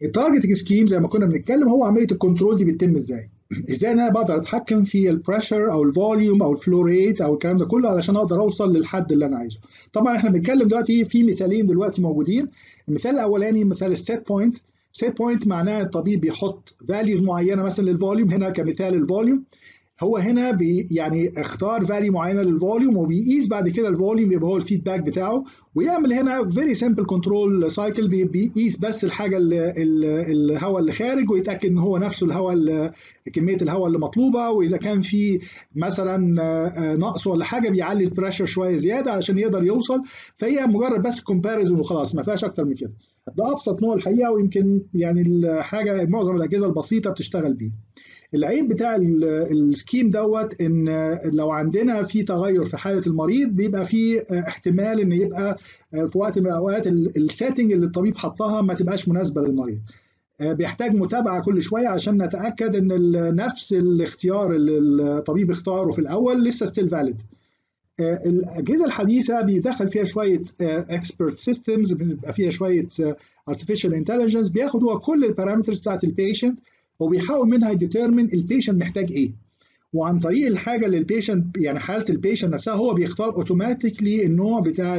التارجتنج سكيم زي ما كنا بنتكلم هو عمليه الكنترول دي بتتم ازاي ازاي ان انا بقدر اتحكم في البريشر او الفوليوم او الفلو ريت او الكلام ده كله علشان اقدر اوصل للحد اللي انا عايزه طبعا احنا بنتكلم دلوقتي في مثالين دلوقتي موجودين المثال الاولاني مثال السيت بوينت سيت بوينت معناه الطبيب بيحط فاليوز معينه مثلا للفوليوم هنا كمثال الفوليوم هو هنا بي يعني اختار فاليو معينه للفوليوم وبيقيس بعد كده الفوليوم يبقى هو الفيدباك بتاعه ويعمل هنا فيري سمبل كنترول سايكل بيقيس بس الحاجه الهواء اللي خارج ويتاكد ان هو نفسه الهواء كميه الهواء اللي مطلوبه واذا كان في مثلا نقص ولا حاجه بيعلي البريشر شويه زياده علشان يقدر يوصل فهي مجرد بس كومباريزون وخلاص ما فيهاش اكتر من كده ده ابسط نوع الحقيقه ويمكن يعني الحاجه معظم الاجهزه البسيطه بتشتغل بيه العيب بتاع السكيم دوت ان لو عندنا في تغير في حاله المريض بيبقى في احتمال ان يبقى في وقت من الاوقات السيتنج اللي الطبيب حطها ما تبقاش مناسبه للمريض بيحتاج متابعه كل شويه عشان نتاكد ان نفس الاختيار اللي الطبيب اختاره في الاول لسه ستيل فاليد الاجهزه الحديثه بيدخل فيها شويه اكسبرت سيستمز بيبقى فيها شويه ارتفيشال انتليجنس بياخد هو كل البارامترز بتاعت البيشنت وبيحاول منها يديترمن البيشنت محتاج ايه وعن طريق الحاجه اللي البيشنت يعني حاله البيشنت نفسها هو بيختار اوتوماتيكلي النوع بتاع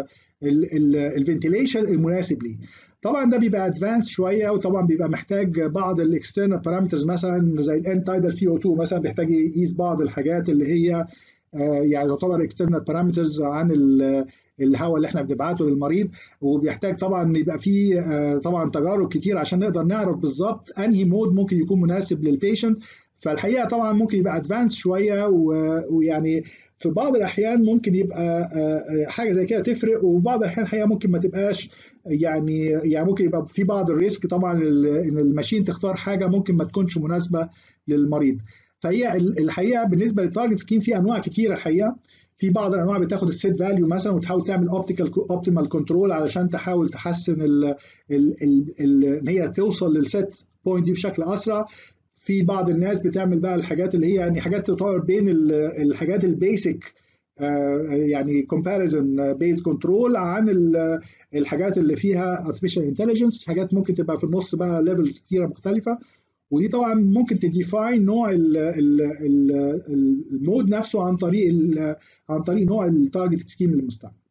الفنتيليشن المناسب ليه طبعا ده بيبقى ادفانس شويه وطبعا بيبقى محتاج بعض الاكسترنال بارامترز مثلا زي الان تايدال سي او 2 مثلا بيحتاج يقيس بعض الحاجات اللي هي يعني تعتبر اكسترنال بارامترز عن الهواء اللي احنا بنبعته للمريض وبيحتاج طبعا يبقى فيه طبعا تجارب كتير عشان نقدر نعرف بالظبط انهي مود ممكن يكون مناسب للبيشنت فالحقيقه طبعا ممكن يبقى ادفانس شويه ويعني في بعض الاحيان ممكن يبقى حاجه زي كده تفرق وفي بعض الاحيان الحقيقه ممكن ما تبقاش يعني يعني ممكن يبقى في بعض الريسك طبعا ان الماشين تختار حاجه ممكن ما تكونش مناسبه للمريض فهي الحقيقه بالنسبه للتارجت سكيم في انواع كتيره الحقيقه في بعض الانواع بتاخد السيت فاليو مثلا وتحاول تعمل اوبتيكال اوبتيمال كنترول علشان تحاول تحسن ال ال ال ان هي توصل للسيت بوينت دي بشكل اسرع في بعض الناس بتعمل بقى الحاجات اللي هي يعني حاجات تعتبر بين الحاجات البيسك يعني كومباريزون بيز كنترول عن الحاجات اللي فيها artificial intelligence حاجات ممكن تبقى في النص بقى ليفلز كتيره مختلفه ودي طبعا ممكن تديفاين نوع المود نفسه عن طريق عن طريق نوع التارجت سكيم المستعمل